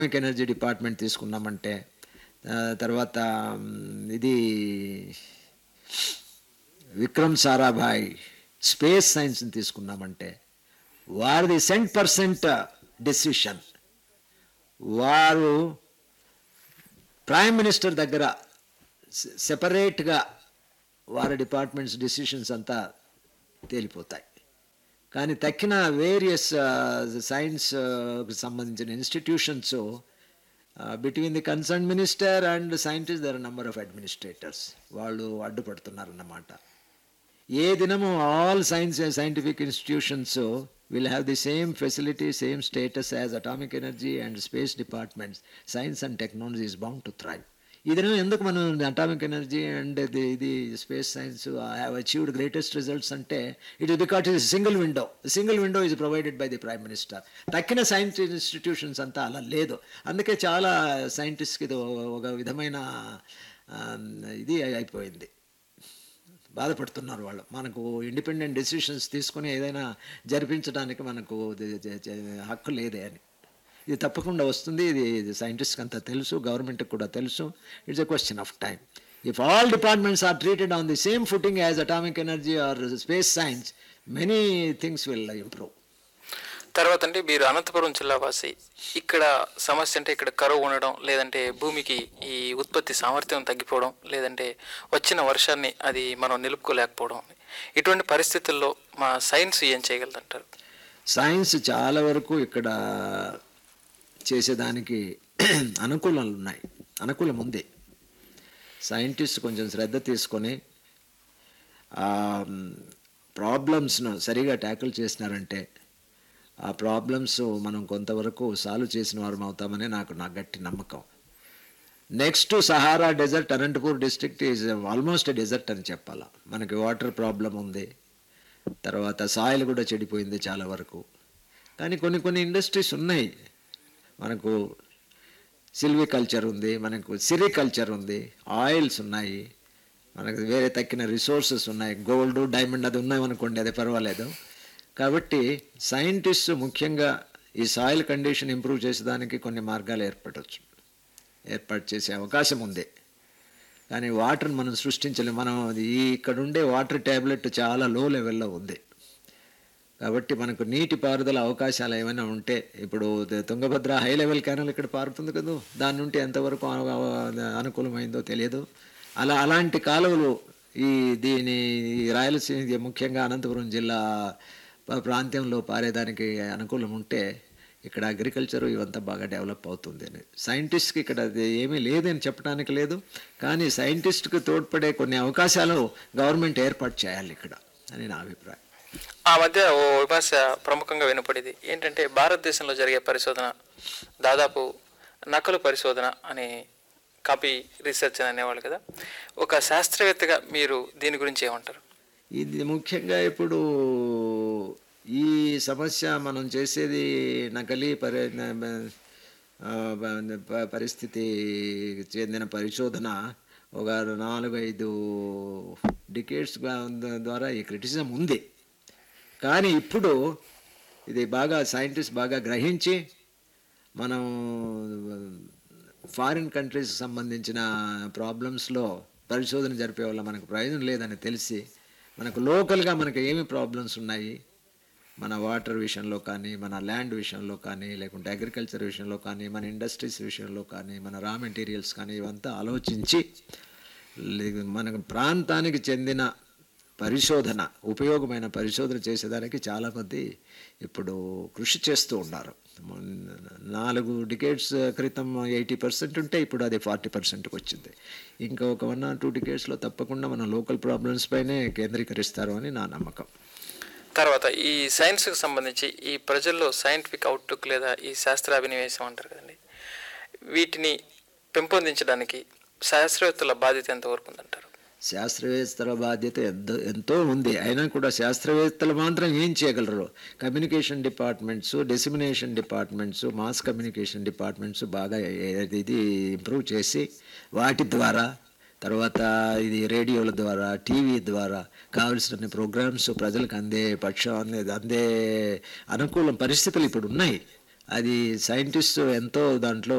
atomic energy department తీసుకున్నామంటే ఆ, తర్వాత మ్, ఇది విక్రమ్ సారాభాయ్ స్పేస్ సైన్స్ని తీసుకున్నామంటే వారిది సెంట్ పర్సెంట్ డెసిషన్ వారు ప్రైమ్ మినిస్టర్ దగ్గర సెపరేట్గా వారి డిపార్ట్మెంట్స్ డెసిషన్స్ అంతా తేలిపోతాయి కానీ తక్కిన వేరియస్ సైన్స్ సంబంధించిన institutions between the concern minister and scientist there number of administrators వాళ్ళు అడ్డుపడుతున్నారన్నమాట ఏ దినము all science scientific institutions will have the same facility same status as atomic energy and space departments science and technology is bound to thrive ఈ దినం ఎందుకు మనం atomic energy and ఇది ఇది space science have achieved greatest results అంటే it is because is single window single window is provided by the prime minister తక్కిన science institutions అంతా అలా లేదు అందుకే చాలా సైంటిస్ట్కి ఇది ఒక విధమైన ఆ, ఇది అయిపోయింది బాధపడుతున్నారు వాళ్ళు మనకు ఇండిపెండెంట్ డెసిషన్స్ తీసుకొని ఏదైనా జరిపించడానికి మనకు ది- ది- ది- హక్కు లేదే అని ఇది తప్పకుండా వస్తుంది ఇది సైంటిస్ట్కి అంతా తెలుసు గవర్నమెంట్కి కూడా తెలుసు it's a question of time if all departments are treated on the same footing as atomic energy or space science many things will improve తర్వాత అంటే మీరు అనంతపురం జిల్లా వాసి ఇక్కడ సమస్య అంటే ఇక్కడ కరువు ఉండడం లేదంటే భూమికి ఈ ఉత్పత్తి సామర్థ్యం తగ్గిపోవడం లేదంటే వచ్చిన వర్షాన్ని అది మనం నిలుపుకోలేకపోవడం ఇటువంటి పరిస్థితుల్లో మా సైన్స్ ఏం చేయగలదంటారు సైన్స్ చాలా వరకు ఇక్కడ చేసేదానికి అనుకూలాలు ఉన్నాయి అనుకూలం ఉంది సైంటిస్ట్ కొంచెం శ్రద్ధ తీసుకొని ప్రాబ్లమ్స్ను సరిగా ట్యాకిల్ చేసినారంటే ఆ ప్రాబ్లమ్స్ మనం కొంతవరకు సాల్వ్ చేసిన వారం అవుతామని నాకు నా గట్టి నమ్మకం next Sahara desert Anantapur district is almost desert అని చెప్పాలా మనకి వాటర్ ప్రాబ్లం ఉంది తర్వాత సాయిల్ కూడా చెడిపోయింది చాలా వరకు కానీ కొన్ని కొన్ని ఇండస్ట్రీస్ ఉన్నాయి మనకు సిల్వి కల్చర్ ఉంది మనకు సిరి కల్చర్ ఉంది ఆయిల్స్ ఉన్నాయి మనకు వేరే తక్కిన రిసోర్సెస్ ఉన్నాయి గోల్డ్ డైమండ్ అది ఉన్నాయి అనుకోండి అది పర్వాలేదు కాబట్టి సైంటిస్ట్ ముఖ్యంగా ఈ సాయిల్ కండిషన్ ఇంప్రూవ్ చేసేదానికి కొన్ని మార్గాలు ఏర్పడవచ్చు ఏర్పాటు చేసే అవకాశం ఉంది కానీ వాటర్ మనం సృష్టించలేం మనం ఈ ఇక్కడ ఉండే వాటర్ ట్యాబ్లెట్ చాలా లో లెవెల్లో ఉంది కాబట్టి మనకు నీటి పారుదల అవకాశాలు ఏమైనా ఉంటే ఇప్పుడు ద- తుంగభద్ర హై లెవెల్ కెనాల్ ఇక్కడ పారుతుంది కదా దాని నుండి ఎంతవరకు అను- అను- అనుకూలమైందో తెలియదు అలా అలాంటి కాలువలు ఈ దీని ఈ రాయలసీమ ముఖ్యంగా అనంతపురం జిల్లా ప- ప్రాంతంలో పారేదానికి అనుకూలం ఉంటే ఇక్కడ అగ్రికల్చర్ ఇవంతా బాగా డెవలప్ అవుతుంది అని సైంటిస్ట్కి ఇక్కడ అది ఏమీ లేదని చెప్పడానికి లేదు కానీ సైంటిస్ట్కి తోడ్పడే కొన్ని అవకాశాలు గవర్నమెంట్ ఏర్పాటు చేయాలి ఇక్కడ అని నా అభిప్రాయం ఆ మధ్య ఓ విమర్శ ప్రముఖంగా వినపడేది ఏంటంటే భారతదేశంలో జరిగే పరిశోధన దాదాపు నకలు పరిశోధన అనే కాపీ రీసెర్చ్ అని అనేవాళ్ళు కదా ఒక శాస్త్రవేత్తగా మీరు దీని గురించి ఏమంటారు ఇది ముఖ్యంగా ఇప్పుడు ఈ సమస్య మనం చేసేది నకలీ పరి ఆ, ప- పరిస్థితి చెందిన పరిశోధన ఒక నాలుగు ఐదు డికేట్స్ ద్వారా ఈ క్రిటిసిజం ఉంది కానీ ఇప్పుడు ఇది బాగా సైంటిస్ట్ బాగా గ్రహించి మనం ఫారిన్ కంట్రీస్కి సంబంధించిన ప్రాబ్లమ్స్లో పరిశోధన జరిపే వల్ల మనకు ప్రయోజనం లేదని తెలిసి మనకు లోకల్గా మనకు ఏమి ప్రాబ్లమ్స్ ఉన్నాయి మన వాటర్ విషయంలో కానీ మన ల్యాండ్ విషయంలో కానీ లేకుంటే అగ్రికల్చర్ విషయంలో కానీ మన ఇండస్ట్రీస్ విషయంలో కానీ మన రా మెటీరియల్స్ కానీ ఇవంతా ఆలోచించి లే- మన ప్రాంతానికి చెందిన పరిశోధన ఉపయోగమైన పరిశోధన చేసేదానికి చాలామంది ఇప్పుడు కృషి చేస్తూ ఉన్నారు మొన్న నాలుగు డికేట్స్ క్రితం ఎయిటీ పర్సెంట్ ఉంటే ఇప్పుడు అది ఫార్టీ పర్సెంట్కి వచ్చింది ఇంకా ఒక వన్ ఆర్ టూ డికేట్స్లో తప్పకుండా మన లోకల్ ప్రాబ్లమ్స్ పైనే కేంద్రీకరిస్తారు అని నా నమ్మకం తర్వాత ఈ సైన్స్కి సంబంధించి ఈ ప్రజల్లో సైంటిఫిక్ అవుట్లుక్ లేదా ఈ శాస్త్ర అభినవేశం అంటారు కదండి వీటిని పెంపొందించడానికి శాస్త్రవేత్తల బాధ్యత ఎంతవరకు ఉందంటారు శాస్త్రవేత్తల బాధ్యత ఎంతో ఎంతో ఉంది అయినా కూడా శాస్త్రవేత్తలు మాత్రం ఏం చేయగలరు communication departments dissemination departments mass communication departments బాగా ఏ- ఇది ఇంప్రూవ్ చేసి వాటి ద్వారా తర్వాత ఇది రేడియోల ద్వారా టీవీ ద్వారా కావలసిన ప్రోగ్రామ్స్ ప్రజలకు అందే పక్షం అందే అందే అనుకూలం పరిస్థితులు ఇప్పుడు ఉన్నాయి అది సైంటిస్ట్ ఎంతో దాంట్లో